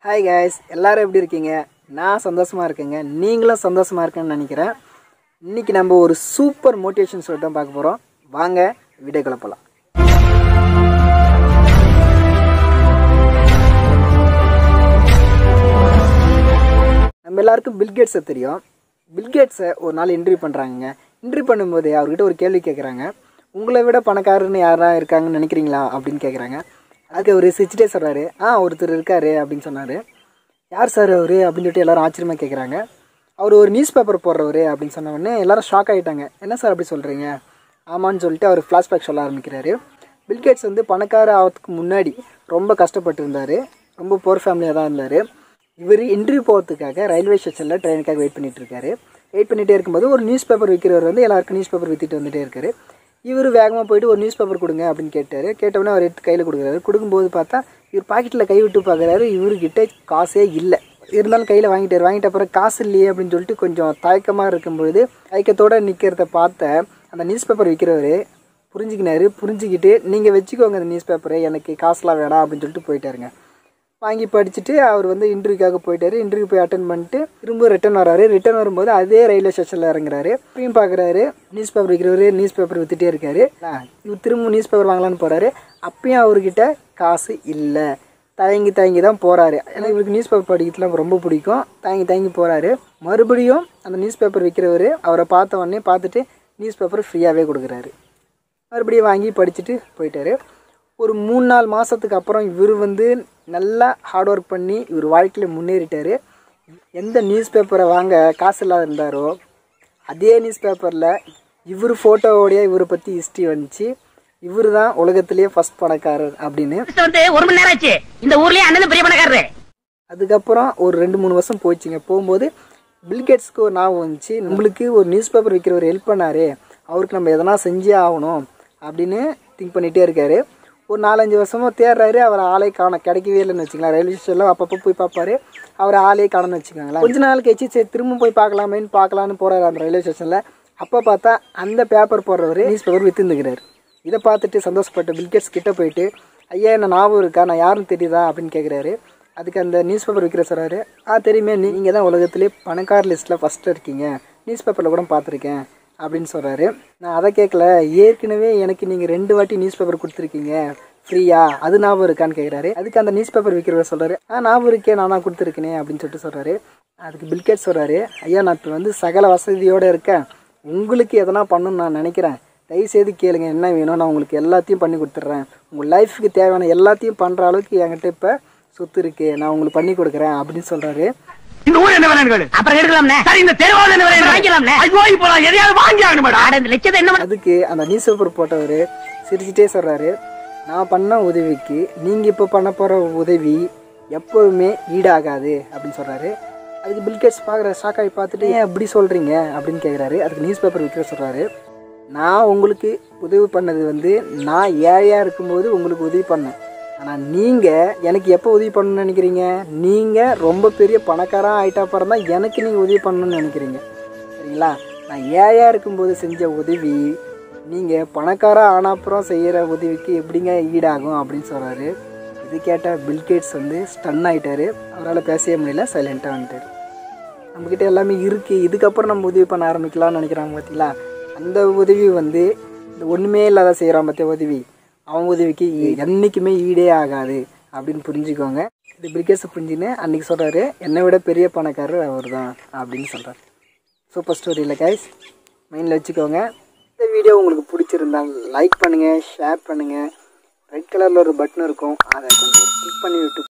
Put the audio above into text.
Hi guys எல்லாரும் எப்படி இருக்கீங்க நான் சந்தோஷமாக இருக்கேங்க நீங்களும் சந்தோஷமாக இருக்கேன்னு நினைக்கிறேன் இன்னைக்கு நம்ம ஒரு சூப்பர் மோட்டிவேஷன் ஷோ தான் பார்க்க போகிறோம் வாங்க வீடியோ கிளப்பலாம் நம்ம எல்லாருக்கும் பில்கேட்ஸை தெரியும் பில்கேட்ஸை ஒரு நாள் இன்டர்வியூ பண்ணுறாங்க இன்டர்வியூ பண்ணும்போது அவர்கிட்ட ஒரு கேள்வி கேட்குறாங்க உங்களை விட பணக்காரர்னு யாரா இருக்காங்கன்னு நினைக்கிறீங்களா அப்படின்னு கேட்குறாங்க அதுக்கு அவர் சிரிச்சிட்டே சொல்கிறாரு ஆ ஒருத்தர் இருக்காரு அப்படின்னு சொன்னார் யார் சார் அவர் அப்படின்னு சொல்லிட்டு எல்லாரும் ஆச்சரியமாக கேட்குறாங்க அவர் ஒரு நியூஸ் பேப்பர் போடுறவர் அப்படின்னு சொன்ன உடனே எல்லாரும் ஷாக் ஆகிட்டாங்க என்ன சார் அப்படி சொல்கிறீங்க ஆமான்னு சொல்லிட்டு அவர் ஃப்ளாஷ்பேக் சொல்ல ஆரம்பிக்கிறாரு பில்கேட்ஸ் வந்து பணக்கார ஆகிறதுக்கு முன்னாடி ரொம்ப கஷ்டப்பட்டு இருந்தார் ரொம்ப போர் ஃபேமிலியாக தான் இருந்தார் இவர் இன்டர்வியூ போகிறதுக்காக ரயில்வே ஸ்டேஷனில் ட்ரெயினுக்காக வெயிட் பண்ணிட்டு இருக்காரு வெயிட் பண்ணிகிட்டே இருக்கும்போது ஒரு நியூஸ் பேப்பர் விற்கிறவர் வந்து எல்லாருக்கும் நியூஸ் பேப்பர் விற்றுட்டு வந்துட்டே இருக்காரு இவர் வேகமாக போயிட்டு ஒரு நியூஸ் பேப்பர் கொடுங்க அப்படின்னு கேட்டார் கேட்டவுடனே அவர் எடுத்து கையில் கொடுக்குறாரு கொடுக்கும்போது பார்த்தா இவர் பாக்கெட்டில் கை விட்டு பார்க்குறாரு இவர்கிட்ட காசே இல்லை இருந்தாலும் கையில் வாங்கிட்டார் வாங்கிட்ட அப்புறம் காசு இல்லையே அப்படின்னு சொல்லிட்டு கொஞ்சம் தயக்கமாக இருக்கும்பொழுது தயக்கத்தோடு நிற்கிறத பார்த்த அந்த நியூஸ் பேப்பர் விற்கிறவர் புரிஞ்சுக்கினாரு புரிஞ்சுக்கிட்டு நீங்கள் வச்சுக்கோங்க அந்த நியூஸ் பேப்பரை எனக்கு காசுலாம் வேணாம் அப்படின்னு சொல்லிட்டு போயிட்டாருங்க வாங்கி படிச்சுட்டு அவர் வந்து இன்டர்வியூக்காக போயிட்டாரு இன்டர்வியூ போய் அட்டன் பண்ணிட்டு திரும்ப ரிட்டர்ன் வராரு ரிட்டர்ன் வரும்போது அதே ரயில்வே ஸ்டேஷனில் இறங்குறாரு இப்பயும் பார்க்குறாரு நியூஸ் பேப்பர் விற்கிறவரு நியூஸ் பேப்பர் வித்துட்டே இருக்காரு ஆ, இவர் திரும்ப நியூஸ் பேப்பர் வாங்கலான்னு போகிறாரு அப்பயும் அவர்கிட்ட காசு இல்லை தயங்கி தயங்கி தான் போகிறாரு ஏன்னா இவருக்கு நியூஸ் பேப்பர் படிக்கிறதுலாம் ரொம்ப பிடிக்கும் தயங்கி தயங்கி போகிறாரு மறுபடியும் அந்த நியூஸ் பேப்பர் விற்கிறவர் அவரை பார்த்த உடனே பார்த்துட்டு நியூஸ் பேப்பர் ஃப்ரீயாகவே கொடுக்குறாரு மறுபடியும் வாங்கி படிச்சுட்டு போயிட்டாரு ஒரு மூணு நாலு மாதத்துக்கு அப்புறம் இவர் வந்து நல்லா ஹார்ட் ஒர்க் பண்ணி இவர் வாழ்க்கையில் முன்னேறிட்டார் எந்த நியூஸ் பேப்பரை வாங்க காசு இல்லாத இருந்தாரோ அதே நியூஸ் பேப்பரில் இவர் ஃபோட்டோவோடைய இவரை பற்றி ஹிஸ்ட்ரி வந்துச்சு இவர் தான் உலகத்திலேயே ஃபஸ்ட் பணக்காரர் அப்படின்னு வந்து ஒரு மணி நேரம் ஆச்சு இந்த ஊர்லயே அண்ணன் பெரிய பணக்காரரு அதுக்கப்புறம் ஒரு ரெண்டு மூணு வருஷம் போச்சுங்க போகும்போது பில்கேட்ஸ்க்கு ஒரு ஞாபகம் வந்துச்சு நம்மளுக்கு ஒரு நியூஸ் பேப்பர் விற்கிறவர் ஹெல்ப் பண்ணாரு அவருக்கு நம்ம எதனா செஞ்சே ஆகணும் அப்படின்னு திங்க் பண்ணிகிட்டே இருக்காரு ஒரு நாலஞ்சு வருஷமா தேடுறாரு அவர் ஆளே காண கிடைக்கவே இல்லைன்னு வச்சுக்கலாம் ரயில்வே ஸ்டேஷனில் அப்பப்போ போய் பார்ப்பாரு அவர் ஆளே காணன்னு வச்சுக்கோங்களேன் கொஞ்ச நாள் கழிச்சு சரி திரும்ப போய் பார்க்கலாமேன்னு பார்க்கலான்னு போகிறாரு அந்த ரயில்வே ஸ்டேஷனில் அப்போ பார்த்தா அந்த பேப்பர் போடுறவர் நியூஸ் பேப்பர் விற்றுந்துக்கிறாரு இதை பார்த்துட்டு சந்தோஷப்பட்ட பில்கேட்ஸ் கிட்ட போயிட்டு ஐயா என்ன ஞாபகம் இருக்கா நான் யாருன்னு தெரியுதா அப்படின்னு கேட்குறாரு அதுக்கு அந்த நியூஸ் பேப்பர் விற்கிற சொல்கிறாரு ஆ தெரியுமே நீங்கள் தான் உலகத்திலே பணக்கார லிஸ்ட்டில் ஃபஸ்ட்டு இருக்கீங்க நியூஸ் பேப்பரில் கூட பார்த்துருக்கேன் அப்படின்னு சொல்கிறாரு நான் அதை கேட்கல ஏற்கனவே எனக்கு நீங்கள் ரெண்டு வாட்டி நியூஸ் பேப்பர் கொடுத்துருக்கீங்க ஃப்ரீயா அது ஞாபகம் இருக்கான்னு கேட்குறாரு அதுக்கு அந்த நியூஸ் பேப்பர் விற்கிறவர் சொல்கிறாரு ஆ ஞாபகம் இருக்கே நான் தான் கொடுத்துருக்கேனே அப்படின்னு சொல்லிட்டு சொல்கிறாரு அதுக்கு பில்கேட் சொல்கிறாரு ஐயா நான் இப்போ வந்து சகல வசதியோடு இருக்கேன் உங்களுக்கு எதனா பண்ணணும்னு நான் நினைக்கிறேன் தயவுசெய்து கேளுங்க என்ன வேணும் நான் உங்களுக்கு எல்லாத்தையும் பண்ணி கொடுத்துட்றேன் உங்கள் லைஃபுக்கு தேவையான எல்லாத்தையும் பண்ணுற அளவுக்கு என்கிட்ட இப்போ சொத்து இருக்கு நான் உங்களுக்கு பண்ணி கொடுக்குறேன் அப்படின்னு சொல்கிறாரு இந்த ஊர் என்ன விலைன்னு கேளு அப்புறம் எடுக்கலாம்னே சரி இந்த தெருவாவது என்ன விலைன்னு வாங்கிக்கலாம்னே. ஐயோ இப்போ நான் எதையாவது வாங்கி ஆகணும் மேடம் ஆட இந்த லட்சத்தை என்ன பண்ண- அதுக்கு அந்த நியூஸ் பேப்பர் போட்டவர் சிரிச்சிட்டே சொல்கிறாரு நான் பண்ண உதவிக்கு நீங்கள் இப்போ பண்ண போகிற உதவி எப்போவுமே ஈடாகாது அப்படின்னு சொல்கிறாரு அதுக்கு பில்கேட்ஸ் பார்க்குற ஷாக்காகி பார்த்துட்டு ஏன் அப்படி சொல்கிறீங்க அப்படின்னு கேட்குறாரு அதுக்கு நியூஸ் பேப்பர் விற்கிற சொல்கிறாரு நான் உங்களுக்கு உதவி பண்ணது வந்து நான் ஏழையாக இருக்கும்போது உங்களுக்கு உதவி பண்ணேன் ஆனால் நீங்கள் எனக்கு எப்போ உதவி பண்ணணும்னு நினைக்கிறீங்க நீங்கள் ரொம்ப பெரிய பணக்காரன் ஆகிட்டா அப்புறம் தான் எனக்கு நீங்கள் உதவி பண்ணணும்னு நினைக்கிறீங்க சரிங்களா நான் ஏழையாக இருக்கும்போது செஞ்ச உதவி நீங்கள் பணக்காரா ஆன அப்புறம் செய்கிற உதவிக்கு எப்படிங்க ஈடாகும் அப்படின்னு சொல்கிறாரு இது கேட்ட பில்கேட்ஸ் வந்து ஸ்டன் ஆயிட்டாரு அவரால் பேசவே முடியல சைலண்ட்டாக வந்துட்டார் நம்மக்கிட்ட எல்லாமே இருக்குது இதுக்கப்புறம் நம்ம உதவி பண்ண ஆரம்பிக்கலாம்னு நினைக்கிறாங்க பார்த்தீங்களா அந்த உதவி வந்து இந்த ஒன்றுமே இல்லாத செய்கிறான் பார்த்தியா உதவி அவன் உதவிக்கு ஈ- என்னைக்குமே ஈடே ஆகாது அப்படின்னு புரிஞ்சுக்கோங்க இது பில்கேட்ஸை புரிஞ்சுன்னு அன்றைக்கி சொல்கிறாரு என்னை விட பெரிய பணக்காரர் அவர் தான் அப்படின்னு சொல்கிறார் சூப்பர் ஸ்டோரி இல்லை கைஸ் மைண்டில் வச்சுக்கோங்க இந்த வீடியோ உங்களுக்கு பிடிச்சிருந்தா லைக் பண்ணுங்கள் ஷேர் பண்ணுங்கள் ரெட் கலரில் ஒரு பட்டன் இருக்கும் அதை கொஞ்சம் கிளிக் பண்ணி விட்டு